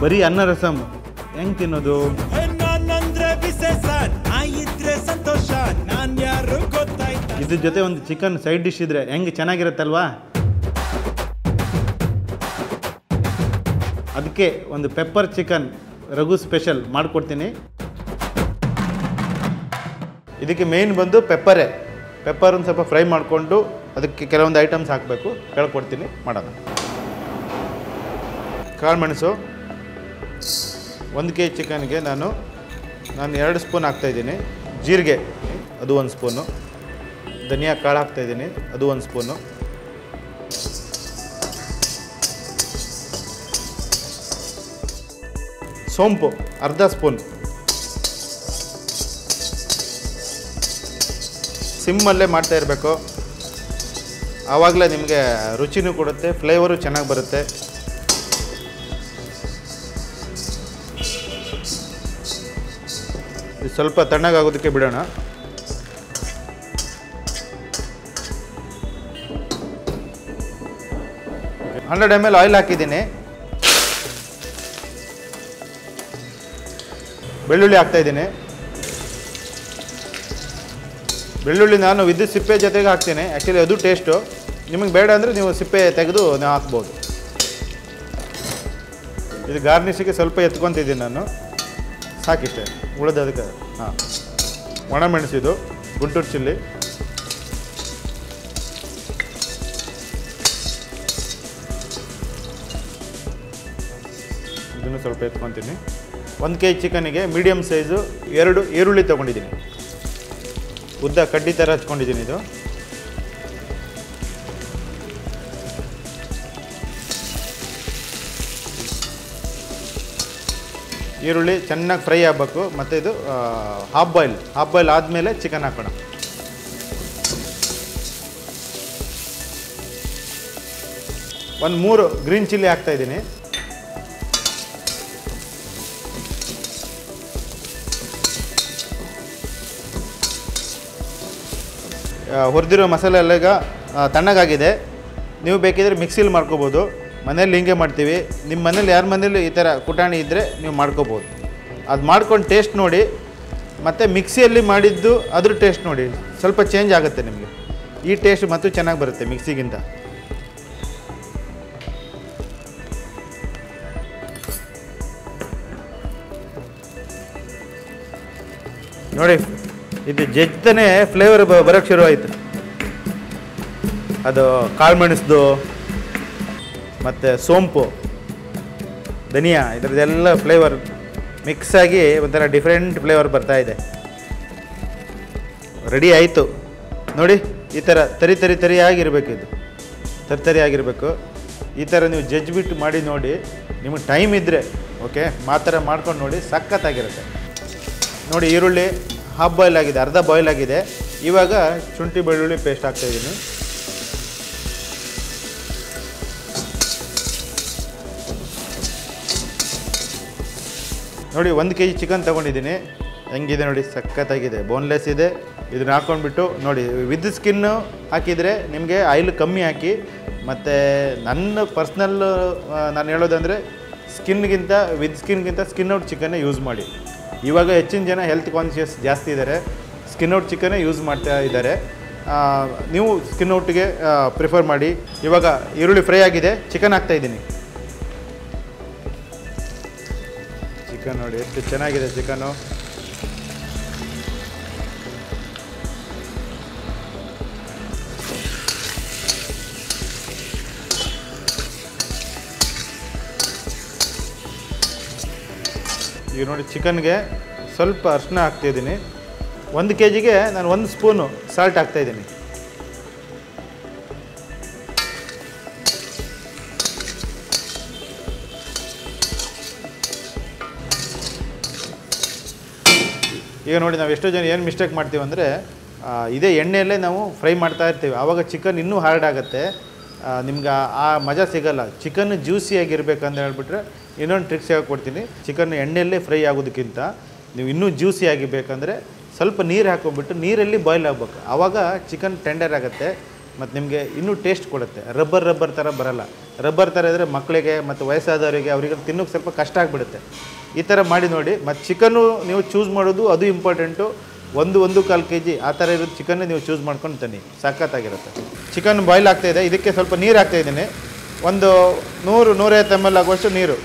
ಬರೀ ಅನ್ನ ರಸಮ್ ಹೆಂಗೆ ತಿನ್ನೋದು ನಾನಂದ್ರೆ ವಿಶೇಷ ನಾ ಇದ್ರೆ ಸಂತೋಷ ನಾನ್ ಯಾರು ಗೊತ್ತಾಯ್ತಾ ಇದ್ರ ಜೊತೆ ಒಂದು ಚಿಕನ್ ಸೈಡ್ ಡಿಶ್ ಇದ್ರೆ ಹೆಂಗೆ ಚೆನ್ನಾಗಿರುತ್ತಲ್ವಾ ಅದಕ್ಕೆ ಒಂದು ಪೆಪ್ಪರ್ ಚಿಕನ್ ರಘು ಸ್ಪೆಷಲ್ ಮಾಡಿಕೊಡ್ತೀನಿ ಇದಕ್ಕೆ ಮೇಯ್ನ್ ಬಂದು ಪೆಪ್ಪರೇ ಪೆಪ್ಪರ್ ಒಂದು ಸ್ವಲ್ಪ ಫ್ರೈ ಮಾಡಿಕೊಂಡು ಅದಕ್ಕೆ ಕೆಲವೊಂದು ಐಟಮ್ಸ್ ಹಾಕಬೇಕು ಹೇಳ್ಕೊಡ್ತೀನಿ ಮಾಡೋಣ ಕಾಳು ಮೆಣಸು ಒಂದು ಕೆ ಜಿ ಚಿಕನ್ಗೆ ನಾನು ನಾನು ಎರಡು ಸ್ಪೂನ್ ಹಾಕ್ತಾಯಿದ್ದೀನಿ ಜೀರಿಗೆ ಅದು ಒಂದು ಸ್ಪೂನು ಧನಿಯಾ ಕಾಳು ಹಾಕ್ತಾಯಿದ್ದೀನಿ ಅದು ಒಂದು ಸ್ಪೂನು ಸೋಂಪು ಅರ್ಧ ಸ್ಪೂನ್ ಸಿಮ್ಮಲ್ಲೇ ಮಾಡ್ತಾ ಇರಬೇಕು ಆವಾಗಲೇ ನಿಮಗೆ ರುಚಿನೂ ಕೊಡುತ್ತೆ ಫ್ಲೇವರು ಚೆನ್ನಾಗಿ ಬರುತ್ತೆ ಇದು ಸ್ವಲ್ಪ ತಣ್ಣಗಾಗೋದಕ್ಕೆ ಬಿಡೋಣ ಹಂಡ್ರೆಡ್ ಎಮ್ ಎಲ್ ಆಯಿಲ್ ಹಾಕಿದ್ದೀನಿ ಬೆಳ್ಳುಳ್ಳಿ ಹಾಕ್ತಾ ಇದ್ದೀನಿ ಬೆಳ್ಳುಳ್ಳಿ ನಾನು ವಿದ್ಯುತ್ ಸಿಪ್ಪೆ ಜೊತೆಗೆ ಹಾಕ್ತೀನಿ ಆ್ಯಕ್ಚುಲಿ ಅದು ಟೇಸ್ಟು ನಿಮಗೆ ಬೇಡ ಅಂದರೆ ನೀವು ಸಿಪ್ಪೆ ತೆಗೆದು ನೀವು ಹಾಕ್ಬೋದು ಇದು ಗಾರ್ನಿಷಿಗೆ ಸ್ವಲ್ಪ ಎತ್ಕೊತಿದ್ದೀನಿ ನಾನು ಸಾಕಿಷ್ಟೇ ಉಳಿದದಕ್ಕೆ ಹಾಂ ಒಣಮೆಣಸಿದು ಗುಂಟೂರು ಚಿಲ್ಲಿ ಇದನ್ನು ಸ್ವಲ್ಪ ಎತ್ಕೊತೀನಿ ಒಂದು ಕೆ ಜಿ ಚಿಕನಿಗೆ ಮೀಡಿಯಮ್ ಸೈಜು ಎರಡು ಈರುಳ್ಳಿ ತೊಗೊಂಡಿದ್ದೀನಿ ಉದ್ದ ಕಡ್ಡಿ ಥರ ಹಚ್ಕೊಂಡಿದ್ದೀನಿ ಇದು ಈರುಳ್ಳಿ ಚೆನ್ನಾಗಿ ಫ್ರೈ ಆಗಬೇಕು ಮತ್ತು ಇದು ಹಾಫ್ ಬಾಯ್ಲ್ ಹಾಫ್ ಬಾಯ್ಲ್ ಆದಮೇಲೆ ಚಿಕನ್ ಹಾಕೋಣ ಒಂದು ಮೂರು ಗ್ರೀನ್ ಚಿಲ್ಲಿ ಹಾಕ್ತಾ ಇದ್ದೀನಿ ಹುರಿದಿರೋ ಮಸಾಲೆ ಎಲ್ಲ ಈಗ ಆ, ತಣ್ಣಗಾಗಿದೆ ನೀವು ಬೇಕಿದ್ರೆ ಮಿಕ್ಸಿಲಿ ಮಾಡ್ಕೋಬೋದು ಮನೇಲಿ ಹಿಂಗೆ ಮಾಡ್ತೀವಿ ನಿಮ್ಮ ಮನೇಲಿ ಯಾರ ಮನೇಲಿ ಈ ಥರ ಕುಟಾಣಿ ಇದ್ದರೆ ನೀವು ಮಾಡ್ಕೋಬೋದು ಅದು ಮಾಡ್ಕೊಂಡು ಟೇಸ್ಟ್ ನೋಡಿ ಮತ್ತು ಮಿಕ್ಸಿಯಲ್ಲಿ ಮಾಡಿದ್ದು ಅದ್ರ ಟೇಸ್ಟ್ ನೋಡಿ ಸ್ವಲ್ಪ ಚೇಂಜ್ ಆಗುತ್ತೆ ನಿಮಗೆ ಈ ಟೇಸ್ಟ್ ಮತ್ತು ಚೆನ್ನಾಗಿ ಬರುತ್ತೆ ಮಿಕ್ಸಿಗಿಂತ ನೋಡಿ ಇದು ಜಜ್ತಾನೆ ಫ್ಲೇವರ್ ಬರೋಕ್ಕೆ ಶುರು ಆಯಿತು ಅದು ಕಾಳು ಮೆಣಸ್ದು ಮತ್ತು ಸೋಂಪು ಧನಿಯಾ ಇದರದ್ದೆಲ್ಲ ಫ್ಲೇವರ್ ಮಿಕ್ಸ್ ಆಗಿ ಒಂಥರ ಡಿಫ್ರೆಂಟ್ ಫ್ಲೇವರ್ ಬರ್ತಾ ಇದೆ ರೆಡಿ ಆಯಿತು ನೋಡಿ ಈ ಥರ ತರಿ ತರಿ ತರಿಯಾಗಿರ್ಬೇಕು ಇದು ತರಿ ತರಿ ಆಗಿರಬೇಕು ಈ ಥರ ನೀವು ಜಜ್ಜ್ ಬಿಟ್ಟು ಮಾಡಿ ನೋಡಿ ನಿಮಗೆ ಟೈಮ್ ಇದ್ದರೆ ಓಕೆ ಮಾತ್ರ ಮಾಡ್ಕೊಂಡು ನೋಡಿ ಸಖತ್ತಾಗಿರುತ್ತೆ ನೋಡಿ ಈರುಳ್ಳಿ ಹಾಫ್ ಬಾಯ್ಲ್ ಆಗಿದೆ ಅರ್ಧ ಬಾಯ್ಲ್ ಆಗಿದೆ ಇವಾಗ ಶುಂಠಿ ಬೆಳ್ಳುಳ್ಳಿ ಪೇಸ್ಟ್ ಹಾಕ್ತಾಯಿದ್ದೀನಿ ನೋಡಿ ಒಂದು ಕೆ ಜಿ ಚಿಕನ್ ತೊಗೊಂಡಿದ್ದೀನಿ ಹೆಂಗಿದೆ ನೋಡಿ ಸಖತ್ತಾಗಿದೆ ಬೋನ್ಲೆಸ್ ಇದೆ ಇದನ್ನ ಹಾಕ್ಕೊಂಡ್ಬಿಟ್ಟು ನೋಡಿ ವಿದ್ ಸ್ಕಿನ್ನು ಹಾಕಿದರೆ ನಿಮಗೆ ಆಯಿಲ್ ಕಮ್ಮಿ ಹಾಕಿ ಮತ್ತು ನನ್ನ ಪರ್ಸ್ನಲ್ ನಾನು ಹೇಳೋದಂದರೆ ಸ್ಕಿನ್ಗಿಂತ ವಿದ್ ಸ್ಕಿನ್ಗಿಂತ ಸ್ಕಿನ್ ಔಟ್ ಚಿಕನ್ನೇ ಯೂಸ್ ಮಾಡಿ ಇವಾಗ ಹೆಚ್ಚಿನ ಜನ ಹೆಲ್ತ್ ಕಾನ್ಷಿಯಸ್ ಜಾಸ್ತಿ ಇದ್ದಾರೆ ಸ್ಕಿನ್ ಔಟ್ ಚಿಕನ್ನೇ ಯೂಸ್ ಮಾಡ್ತಾ ಇದ್ದಾರೆ ಆ, ನೀವು ಸ್ಕಿನ್ ಔಟ್ಗೆ ಪ್ರಿಫರ್ ಮಾಡಿ ಇವಾಗ ಈರುಳ್ಳಿ ಫ್ರೈ ಆಗಿದೆ ಚಿಕನ್ ಹಾಕ್ತಾ ಇದ್ದೀನಿ ಚಿಕನ್ ನೋಡಿ ಎಷ್ಟು ಚೆನ್ನಾಗಿದೆ ಚಿಕನು ಈಗ ನೋಡಿ ಚಿಕನ್ಗೆ ಸ್ವಲ್ಪ ಅರಿಶಿನ ಹಾಕ್ತಿದ್ದೀನಿ ಒಂದು ಕೆ ಜಿಗೆ ನಾನು ಒಂದು ಸ್ಪೂನು ಸಾಲ್ಟ್ ಹಾಕ್ತಾಯಿದ್ದೀನಿ ಈಗ ನೋಡಿ ನಾವು ಎಷ್ಟೋ ಜನ ಏನು ಮಿಸ್ಟೇಕ್ ಮಾಡ್ತೀವಿ ಅಂದರೆ ಇದೇ ಎಣ್ಣೆಯಲ್ಲೇ ನಾವು ಫ್ರೈ ಮಾಡ್ತಾ ಇರ್ತೀವಿ ಆವಾಗ ಚಿಕನ್ ಇನ್ನೂ ಹಾರ್ಡ್ ಆಗುತ್ತೆ ನಿಮ್ಗೆ ಆ- ಆ ಮಜಾ ಸಿಗಲ್ಲ ಚಿಕನ್ ಜ್ಯೂಸಿಯಾಗಿರ್ಬೇಕಂತ ಹೇಳ್ಬಿಟ್ರೆ ಇನ್ನೊಂದು ಟ್ರಿಕ್ಸ್ ಹೇಳ್ಕೊಡ್ತೀನಿ ಚಿಕನ್ ಎಣ್ಣೆಯಲ್ಲೇ ಫ್ರೈ ಆಗೋದಕ್ಕಿಂತ ನೀವು ಇನ್ನೂ ಜ್ಯೂಸಿ ಆಗಿಬೇಕಂದ್ರೆ ಸ್ವಲ್ಪ ನೀರು ಹಾಕೊಂಡ್ಬಿಟ್ಟು ನೀರಲ್ಲಿ ಬಾಯ್ಲ್ ಆಗ್ಬೇಕು ಆವಾಗ ಚಿಕನ್ ಟೆಂಡರ್ ಆಗುತ್ತೆ ಮತ್ತು ನಿಮಗೆ ಇನ್ನೂ ಟೇಸ್ಟ್ ಕೊಡುತ್ತೆ ರಬ್ಬರ್ ರಬ್ಬರ್ ಥರ ಬರಲ್ಲ ರಬ್ಬರ್ ಥರ ಇದ್ದರೆ ಮಕ್ಕಳಿಗೆ ಮತ್ತು ವಯಸ್ಸಾದವರಿಗೆ ಅವರಿಗೆ ತಿನ್ನೋಕ್ಕೆ ಸ್ವಲ್ಪ ಕಷ್ಟ ಆಗಿಬಿಡುತ್ತೆ ಈ ಥರ ಮಾಡಿ ನೋಡಿ ಮತ್ತು ಚಿಕನ್ನು ನೀವು ಚೂಸ್ ಮಾಡೋದು ಅದು ಇಂಪಾರ್ಟೆಂಟು ಒಂದು ಒಂದು ಕಾಲು ಕೆ ಜಿ ಆ ಥರ ಇರೋದು ಚಿಕನ್ನೇ ನೀವು ಚೂಸ್ ಮಾಡ್ಕೊಂಡು ತನ್ನಿ ಸಖತ್ತಾಗಿರುತ್ತೆ ಚಿಕನ್ ಬಾಯ್ಲ್ ಆಗ್ತಾಯಿದೆ ಇದಕ್ಕೆ ಸ್ವಲ್ಪ ನೀರು ಹಾಕ್ತಾಯಿದ್ದೀನಿ ಒಂದು ನೂರು ನೂರೈವತ್ತು ಎಮ್ ಎಲ್ ಆಗುವಷ್ಟು ನೀರು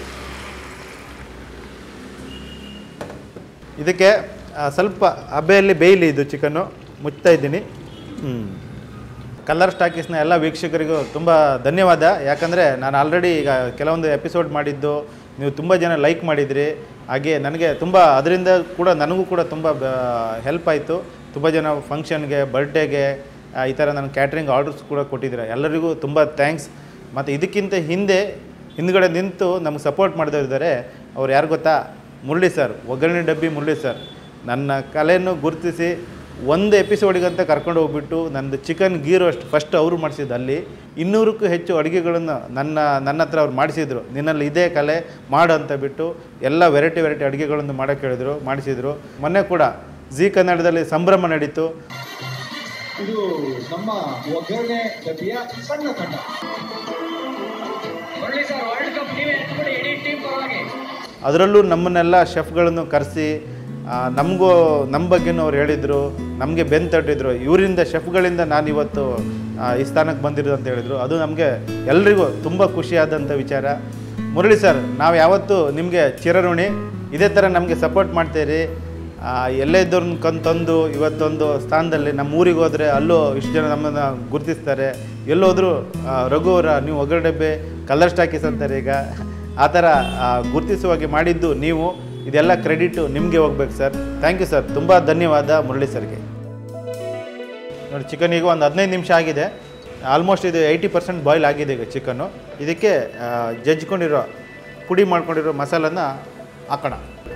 ಇದಕ್ಕೆ ಆ, ಸ್ವಲ್ಪ ಹಬೆಯಲ್ಲಿ ಬೇಯಲಿ ಇದು ಚಿಕನ್ನು ಮುಚ್ತಾ ಇದ್ದೀನಿ ಹ್ಞೂ ಕಲರ್ ಸ್ಟಾಕೀಸ್ನ ಎಲ್ಲ ವೀಕ್ಷಕರಿಗೂ ತುಂಬ ಧನ್ಯವಾದ ಯಾಕಂದರೆ ನಾನು ಆಲ್ರೆಡಿ ಈಗ ಕೆಲವೊಂದು ಎಪಿಸೋಡ್ ಮಾಡಿದ್ದು ನೀವು ತುಂಬ ಜನ ಲೈಕ್ ಮಾಡಿದ್ರಿ ಹಾಗೆ ನನಗೆ ತುಂಬ ಅದರಿಂದ ಕೂಡ ನನಗೂ ಕೂಡ ತುಂಬ ಹೆಲ್ಪ್ ಆಯಿತು ತುಂಬ ಜನ ಫಂಕ್ಷನ್ಗೆ ಬರ್ಡೇಗೆ ಈ ಥರ ನಾನು ಕ್ಯಾಟ್ರಿಂಗ್ ಆರ್ಡರ್ಸ್ ಕೂಡ ಕೊಟ್ಟಿದ್ದೀರ ಎಲ್ಲರಿಗೂ ತುಂಬ ಥ್ಯಾಂಕ್ಸ್ ಮತ್ತು ಇದಕ್ಕಿಂತ ಹಿಂದೆ ಹಿಂದ್ಗಡೆ ನಿಂತು ನಮ್ಗೆ ಸಪೋರ್ಟ್ ಮಾಡಿದವರಿದ್ದಾರೆ ಅವ್ರು ಯಾರು ಗೊತ್ತಾ ಮುರಳಿ ಸರ್ ಒಗ್ಗರಣೆ ಡಬ್ಬಿ ಮುರಳಿ ಸರ್ ನನ್ನ ಕಲೆಯನ್ನು ಗುರುತಿಸಿ ಒಂದು ಎಪಿಸೋಡಿಗಂತ ಕರ್ಕೊಂಡು ಹೋಗ್ಬಿಟ್ಟು ನಂದು ಚಿಕನ್ ಗೀ ರೋಸ್ಟ್ ಫಸ್ಟ್ ಅವರು ಮಾಡಿಸಿದ್ದು ಅಲ್ಲಿ ಇನ್ನೂರಕ್ಕೂ ಹೆಚ್ಚು ಅಡುಗೆಗಳನ್ನು ನನ್ನ ನನ್ನ ಹತ್ರ ಅವ್ರು ಮಾಡಿಸಿದ್ರು ನಿನ್ನಲ್ಲಿ ಇದೇ ಕಲೆ ಮಾಡು ಅಂತ ಬಿಟ್ಟು ಎಲ್ಲ ವೆರೈಟಿ ವೆರೈಟಿ ಅಡುಗೆಗಳನ್ನು ಮಾಡೋಕ್ಕೆ ಹೇಳಿದ್ರು ಮಾಡಿಸಿದ್ರು ಮೊನ್ನೆ ಕೂಡ ಜಿ ಕನ್ನಡದಲ್ಲಿ ಸಂಭ್ರಮ ನಡೀತು ಇದು ನಮ್ಮ ಒಗ್ಗರಣೆ ಡಬ್ಬಿಯ ಸಣ್ಣ ತಂಡ ಮುರಳಿ ಸರ್ ವರ್ಲ್ಡ್ ಕಪ್ ನೀವೇ ಎತ್ಕೊಳ್ಳಿ ಇಡೀ ಟೀಮ್ ಪರವಾಗಿ ಅದರಲ್ಲೂ ನಮ್ಮನ್ನೆಲ್ಲ ಶೆಫ್ಗಳನ್ನು ಕರೆಸಿ ನಮಗೂ ನಮ್ಮ ಬಗ್ಗೆನೂ ಅವ್ರು ಹೇಳಿದರು ನಮಗೆ ಬೆನ್ ತಟ್ಟಿದ್ರು ಇವರಿಂದ ಶೆಫ್ಗಳಿಂದ ನಾನು ಇವತ್ತು ಆ, ಈ ಸ್ಥಾನಕ್ಕೆ ಬಂದಿರೋದು ಅಂತ ಹೇಳಿದರು ಅದು ನಮಗೆ ಎಲ್ರಿಗೂ ತುಂಬ ಖುಷಿಯಾದಂಥ ವಿಚಾರ ಮುರಳಿ ಸರ್ ನಾವು ಯಾವತ್ತೂ ನಿಮಗೆ ಚಿರಋಣಿ ಇದೇ ಥರ ನಮಗೆ ಸಪೋರ್ಟ್ ಮಾಡ್ತೀರಿ ಆ, ಎಲ್ಲೇ ಇದ್ದವ್ರನ್ನ ಕಣ್ ತಂದು ಇವತ್ತೊಂದು ಸ್ಥಾನದಲ್ಲಿ ನಮ್ಮ ಊರಿಗೆ ಹೋದರೆ ಅಲ್ಲೂ ಇಷ್ಟು ಜನ ನಮ್ಮನ್ನು ಗುರುತಿಸ್ತಾರೆ ಎಲ್ಲೋದ್ರೂ ಆ, ರಘು ಅವರ ನೀವು ಒಗ್ಗರಣೆ ಡಬ್ಬೆ ಕಲರ್ ಸ್ಟಾಕೀಸ್ ಅಂತಾರೆ ಈಗ ಆ ಥರ ಆ, ಗುರುತಿಸುವಾಗಿ ಮಾಡಿದ್ದು ನೀವು ಇದೆಲ್ಲ ಕ್ರೆಡಿಟು ನಿಮಗೆ ಹೋಗ್ಬೇಕು ಸರ್ ಥ್ಯಾಂಕ್ ಯು ಸರ್ ತುಂಬ ಧನ್ಯವಾದ ಮುರಳಿ ಸರ್ಗೆ ನೋಡಿ ಚಿಕನ್ ಈಗ ಒಂದು ಹದಿನೈದು ನಿಮಿಷ ಆಗಿದೆ ಆಲ್ಮೋಸ್ಟ್ ಇದು ಏಯ್ಟಿ ಪರ್ಸೆಂಟ್ ಬಾಯ್ಲ್ ಆಗಿದೆ ಈಗ ಚಿಕನ್ನು ಇದಕ್ಕೆ ಆ, ಜಜ್ಕೊಂಡಿರೋ ಪುಡಿ ಮಾಡ್ಕೊಂಡಿರೋ ಮಸಾಲನ್ನ ಹಾಕೋಣ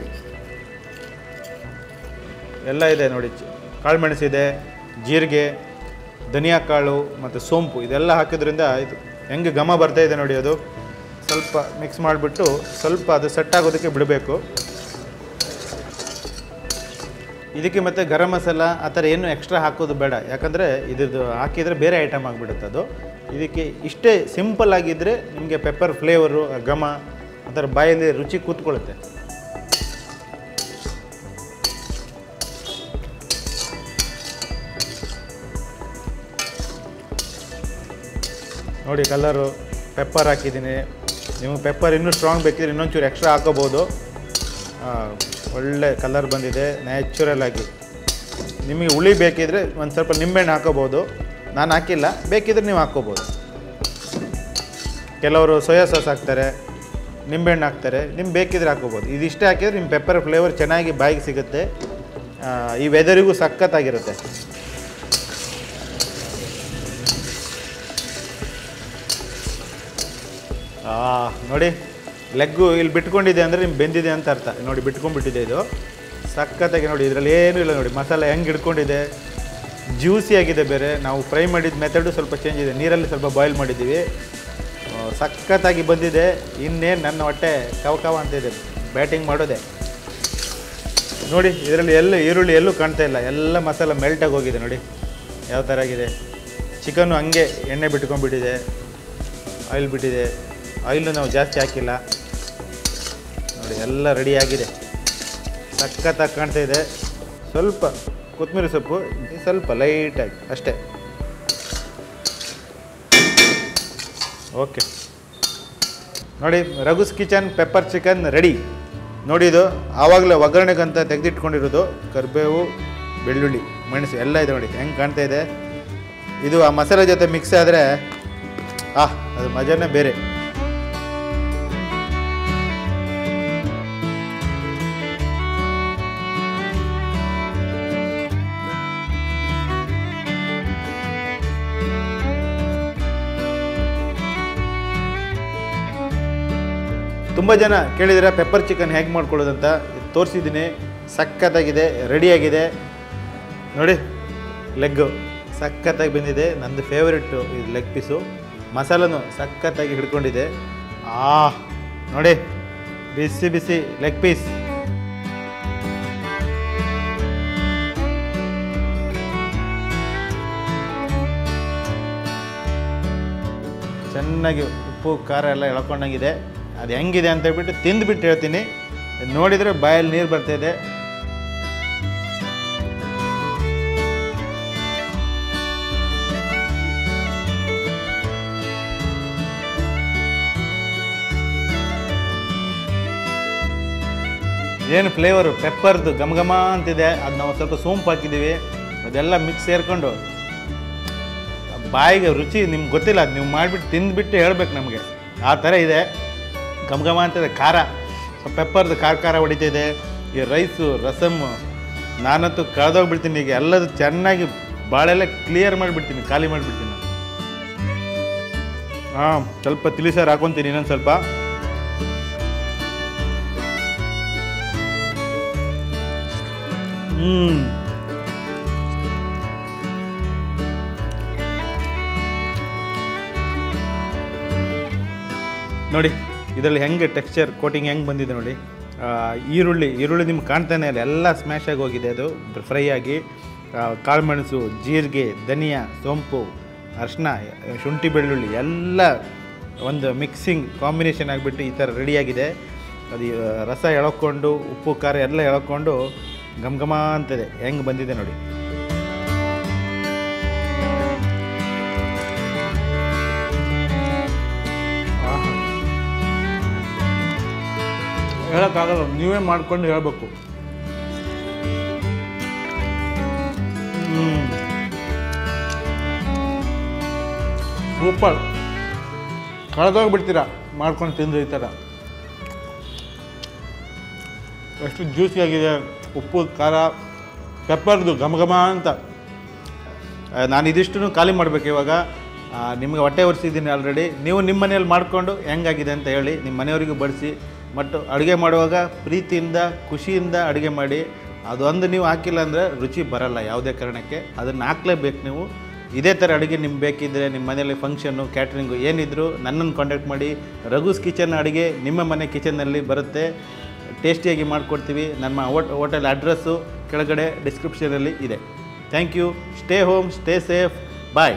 ಎಲ್ಲ ಇದೆ ನೋಡಿ ಚಿ- ಕಾಳುಮೆಣಸಿದೆ ಜೀರಿಗೆ ಧನಿಯಾ ಕಾಳು ಮತ್ತು ಸೋಂಪು ಇದೆಲ್ಲ ಹಾಕಿದ್ರಿಂದ ಇದು ಹೆಂಗೆ ಘಮ ಬರ್ತಾ ಇದೆ ನೋಡಿ ಅದು ಸ್ವಲ್ಪ ಮಿಕ್ಸ್ ಮಾಡಿಬಿಟ್ಟು ಸ್ವಲ್ಪ ಅದು ಸೆಟ್ ಆಗೋದಕ್ಕೆ ಬಿಡಬೇಕು ಇದಕ್ಕೆ ಮತ್ತು ಗರಂ ಮಸಾಲ ಆ ಥರ ಏನು ಎಕ್ಸ್ಟ್ರಾ ಹಾಕೋದು ಬೇಡ ಯಾಕಂದರೆ ಇದ್ರದ್ದು ಹಾಕಿದರೆ ಬೇರೆ ಐಟಮ್ ಆಗಿಬಿಡುತ್ತೆ ಅದು ಇದಕ್ಕೆ ಇಷ್ಟೇ ಸಿಂಪಲ್ ಆಗಿದ್ದರೆ ನಿಮಗೆ ಪೆಪ್ಪರ್ ಫ್ಲೇವರು ಘಮ ಆ ಥರ ಬಾಯಲ್ಲಿ ರುಚಿ ಕೂತ್ಕೊಳ್ಳುತ್ತೆ ನೋಡಿ ಕಲರು ಪೆಪ್ಪರ್ ಹಾಕಿದ್ದೀನಿ ನಿಮಗೆ ಪೆಪ್ಪರ್ ಇನ್ನೂ ಸ್ಟ್ರಾಂಗ್ ಬೇಕಿದ್ರೆ ಇನ್ನೊಂಚೂರು ಎಕ್ಸ್ಟ್ರಾ ಹಾಕೋಬೋದು ಆ, ಒಳ್ಳೆ ಕಲರ್ ಬಂದಿದೆ ನ್ಯಾಚುರಲ್ ಆಗಿ ನಿಮಗೆ ಹುಳಿ ಬೇಕಿದ್ರೆ ಒಂದು ಸ್ವಲ್ಪ ನಿಂಬೆಹಣ್ಣು ಹಾಕೋಬೋದು ನಾನು ಹಾಕಿಲ್ಲ ಬೇಕಿದ್ರೆ ನೀವು ಹಾಕ್ಕೋಬೋದು ಕೆಲವರು ಸೋಯಾ ಸಾಸ್ ಹಾಕ್ತಾರೆ ನಿಂಬೆಹಣ್ಣು ಹಾಕ್ತಾರೆ ನಿಮ್ಗೆ ಬೇಕಿದ್ರೆ ಹಾಕ್ಕೋಬೋದು ಇದಿಷ್ಟೇ ಹಾಕಿದ್ರೆ ನಿಮ್ಮ ಪೆಪ್ಪರ್ ಫ್ಲೇವರ್ ಚೆನ್ನಾಗಿ ಬಾಯಿಗೆ ಸಿಗುತ್ತೆ ಆ, ಈ ವೆದರಿಗೂ ಸಖತ್ತಾಗಿರುತ್ತೆ ಆ, ನೋಡಿ ಲೆಗ್ಗು ಇಲ್ಲಿ ಬಿಟ್ಕೊಂಡಿದೆ ಅಂದರೆ ನಿಮ್ಗೆ ಬೆಂದಿದೆ ಅಂತ ಅರ್ಥ ನೋಡಿ ಬಿಟ್ಕೊಂಡ್ಬಿಟ್ಟಿದೆ ಇದು ಸಖತ್ತಾಗಿ ನೋಡಿ ಇದರಲ್ಲಿ ಏನೂ ಇಲ್ಲ ನೋಡಿ ಮಸಾಲೆ ಹೆಂಗೆ ಹಿಡ್ಕೊಂಡಿದೆ ಜ್ಯೂಸಿ ಆಗಿದೆ ಬೇರೆ ನಾವು ಫ್ರೈ ಮಾಡಿದ ಮೆಥಡು ಸ್ವಲ್ಪ ಚೇಂಜ್ ಇದೆ ನೀರಲ್ಲಿ ಸ್ವಲ್ಪ ಬಾಯ್ಲ್ ಮಾಡಿದ್ದೀವಿ ಆ, ಸಖತ್ತಾಗಿ ಬಂದಿದೆ ಇನ್ನೇನು ನನ್ನ ಹೊಟ್ಟೆ ಕವ ಕವ ಅಂತಿದೆ ಬ್ಯಾಟಿಂಗ್ ಮಾಡೋದೆ ನೋಡಿ ಇದರಲ್ಲಿ ಎಲ್ಲ ಈರುಳ್ಳಿ ಎಲ್ಲೂ ಕಾಣ್ತಾ ಇಲ್ಲ ಎಲ್ಲ ಮಸಾಲ ಮೆಲ್ಟಾಗಿ ಹೋಗಿದೆ ನೋಡಿ ಯಾವ ಥರ ಆಗಿದೆ ಚಿಕನ್ನು ಹಂಗೆ ಎಣ್ಣೆ ಬಿಟ್ಕೊಂಡ್ಬಿಟ್ಟಿದೆ ಆಯಿಲ್ ಬಿಟ್ಟಿದೆ ಆಯಿಲು ನಾವು ಜಾಸ್ತಿ ಹಾಕಿಲ್ಲ ನೋಡಿ ಎಲ್ಲ ರೆಡಿ ಆಗಿದೆ ಸಖತ್ತಾಗಿ ಕಾಣ್ತಾ ಇದೆ ಸ್ವಲ್ಪ ಕೊತ್ತಂಬರಿ ಸೊಪ್ಪು ಸ್ವಲ್ಪ ಲೈಟಾಗಿ ಅಷ್ಟೇ ಓಕೆ ನೋಡಿ Raghu's kitchen pepper chicken ready ನೋಡಿ ಇದು ಆವಾಗಲೇ ಒಗ್ಗರಣೆಗಂತ ತೆಗೆದಿಟ್ಕೊಂಡಿರೋದು ಕರಿಬೇವು ಬೆಳ್ಳುಳ್ಳಿ ಮೆಣಸು ಎಲ್ಲ ಇದೆ ನೋಡಿ ಹೆಂಗೆ ಕಾಣ್ತಾ ಇದೆ ಇದು ಆ ಮಸಾಲೆ ಜೊತೆ ಮಿಕ್ಸ್ ಆದರೆ ಆಹ್ ಅದು ಮಜಾನೇ ಬೇರೆ ತುಂಬ ಜನ ಕೇಳಿದರೆ ಪೆಪ್ಪರ್ ಚಿಕನ್ ಹೇಗೆ ಮಾಡ್ಕೊಳ್ಳೋದಂತ ತೋರಿಸಿದ್ದೀನಿ ಸಖತ್ತಾಗಿದೆ ರೆಡಿಯಾಗಿದೆ ನೋಡಿ ಲೆಗ್ಗು ಸಖತ್ತಾಗಿ ಬಂದಿದೆ ನಂದು ಫೇವ್ರೆಟ್ಟು ಇದು ಲೆಗ್ ಪೀಸು ಮಸಾಲನು ಸಖತ್ತಾಗಿ ಹಿಡ್ಕೊಂಡಿದೆ ಆ ನೋಡಿ ಬಿಸಿ ಬಿಸಿ ಲೆಗ್ ಪೀಸ್ ಚೆನ್ನಾಗಿ ಉಪ್ಪು ಖಾರ ಎಲ್ಲ ಎಳ್ಕೊಂಡಂಗಿದೆ ಅದು ಹೆಂಗಿದೆ ಅಂತ ಹೇಳ್ಬಿಟ್ಟು ತಿಂದುಬಿಟ್ಟು ಹೇಳ್ತೀನಿ ನೋಡಿದರೆ ಬಾಯಲ್ಲಿ ನೀರು ಬರ್ತಾಯಿದೆ ಏನು ಫ್ಲೇವರು ಪೆಪ್ಪರ್ದು ಘಮ ಘಮ ಅಂತಿದೆ ಅದು ನಾವು ಸ್ವಲ್ಪ ಸೋಂಪು ಹಾಕಿದ್ದೀವಿ ಅದೆಲ್ಲ ಮಿಕ್ಸ್ ಸೇರಿಕೊಂಡು ಬಾಯಿಗೆ ರುಚಿ ನಿಮ್ಗೆ ಗೊತ್ತಿಲ್ಲ ಅದು ನೀವು ಮಾಡಿಬಿಟ್ಟು ತಿಂದುಬಿಟ್ಟು ಹೇಳ್ಬೇಕು ನಮಗೆ ಆ ಥರ ಇದೆ ಘಮ ಘಮ ಅಂತಿದೆ ಖಾರ ಸ್ವಲ್ಪ ಪೆಪ್ಪರ್ದು ಖಾರ ಖಾರ ಹೊಡಿತಿದೆ ಈ ರೈಸು ರಸಮ್ಮು ನಾನಂತೂ ಕಳೆದೋಗ್ಬಿಡ್ತೀನಿ ಈಗ ಎಲ್ಲದು ಚೆನ್ನಾಗಿ ಬಾಳೆಲ್ಲ ಕ್ಲಿಯರ್ ಮಾಡಿಬಿಡ್ತೀನಿ ಖಾಲಿ ಮಾಡಿಬಿಡ್ತೀನಿ ಹಾಂ ಸ್ವಲ್ಪ ತಿಳಿಸಾರು ಹಾಕೊತೀನಿ ಇನ್ನೊಂದು ಸ್ವಲ್ಪ ಹ್ಮ್ ನೋಡಿ ಇದರಲ್ಲಿ ಹೆಂಗೆ ಟೆಕ್ಸ್ಚರ್ ಕೋಟಿಂಗ್ ಹೆಂಗೆ ಬಂದಿದೆ ನೋಡಿ ಆ, ಈರುಳ್ಳಿ ಈರುಳ್ಳಿ ನಿಮ್ಗೆ ಕಾಣ್ತಾನೆ ಇಲ್ಲ ಎಲ್ಲ ಸ್ಮ್ಯಾಶ್ ಆಗಿ ಹೋಗಿದೆ ಅದು ಫ್ರೈ ಆಗಿ ಆ, ಕಾಳುಮೆಣಸು ಜೀರಿಗೆ ಧನಿಯಾ ಸೋಂಪು ಅರಿಶಿನ ಶುಂಠಿ ಬೆಳ್ಳುಳ್ಳಿ ಎಲ್ಲ ಒಂದು ಮಿಕ್ಸಿಂಗ್ ಕಾಂಬಿನೇಷನ್ ಆಗಿಬಿಟ್ಟು ಈ ಥರ ರೆಡಿಯಾಗಿದೆ ಅದು ಈ ರಸ ಎಳ್ಕೊಂಡು ಉಪ್ಪು ಖಾರ ಎಲ್ಲ ಎಳ್ಕೊಂಡು ಘಮ ಘಮ ಅಂತಿದೆ ಹೆಂಗೆ ಬಂದಿದೆ ನೋಡಿ ಆಹಾ. ಹೇಳೋಕ್ಕಾಗಲ್ಲ ನೀವೇ ಮಾಡ್ಕೊಂಡು ಹೇಳಬೇಕು ಸೂಪರ್ ಕಳೆದೋಗ್ಬಿಡ್ತೀರಾ ಮಾಡ್ಕೊಂಡು ತಿಂದು ಈ ಥರ ಎಷ್ಟು ಜ್ಯೂಸಿಯಾಗಿದೆ ಉಪ್ಪು ಖಾರ ಪೆಪ್ಪರ್ದು ಘಮ ಘಮ ಅಂತ ಆ, ನಾನು ಇದಿಷ್ಟು ಖಾಲಿ ಮಾಡಬೇಕು ಇವಾಗ ಆ, ನಿಮಗೆ ಹೊಟ್ಟೆ ಒರೆಸಿದ್ದೀನಿ ಆಲ್ರೆಡಿ ನೀವು ನಿಮ್ಮ ಮನೇಲಿ ಮಾಡಿಕೊಂಡು ಹೆಂಗಾಗಿದೆ ಅಂತ ಹೇಳಿ ನಿಮ್ಮ ಮನೆಯವರಿಗೂ ಬಡಿಸಿ ಮತ್ತು ಅಡುಗೆ ಮಾಡುವಾಗ ಪ್ರೀತಿಯಿಂದ ಖುಷಿಯಿಂದ ಅಡುಗೆ ಮಾಡಿ ಅದೊಂದು ನೀವು ಹಾಕಿಲ್ಲ ಅಂದರೆ ರುಚಿ ಬರಲ್ಲ ಯಾವುದೇ ಕಾರಣಕ್ಕೆ ಅದನ್ನು ಹಾಕ್ಲೇಬೇಕು ನೀವು ಇದೇ ಥರ ಅಡುಗೆ ನಿಮ್ಗೆ ಬೇಕಿದ್ದರೆ ನಿಮ್ಮ ಮನೇಲಿ ಫಂಕ್ಷನ್ನು ಕ್ಯಾಟ್ರಿಂಗು ಏನಿದ್ರು ನನ್ನನ್ನು ಕಾಂಟ್ಯಾಕ್ಟ್ ಮಾಡಿ ರಘುಸ್ ಕಿಚನ್ ಅಡುಗೆ ನಿಮ್ಮ ಮನೆ ಕಿಚನ್ನಲ್ಲಿ ಬರುತ್ತೆ ಟೇಸ್ಟಿಯಾಗಿ ಮಾಡಿಕೊಡ್ತೀವಿ ನಮ್ಮ ಹೋಟ್ ಹೋಟೆಲ್ ಅಡ್ರೆಸ್ಸು ಕೆಳಗಡೆ ಡಿಸ್ಕ್ರಿಪ್ಷನಲ್ಲಿ ಇದೆ thank you stay home stay safe bye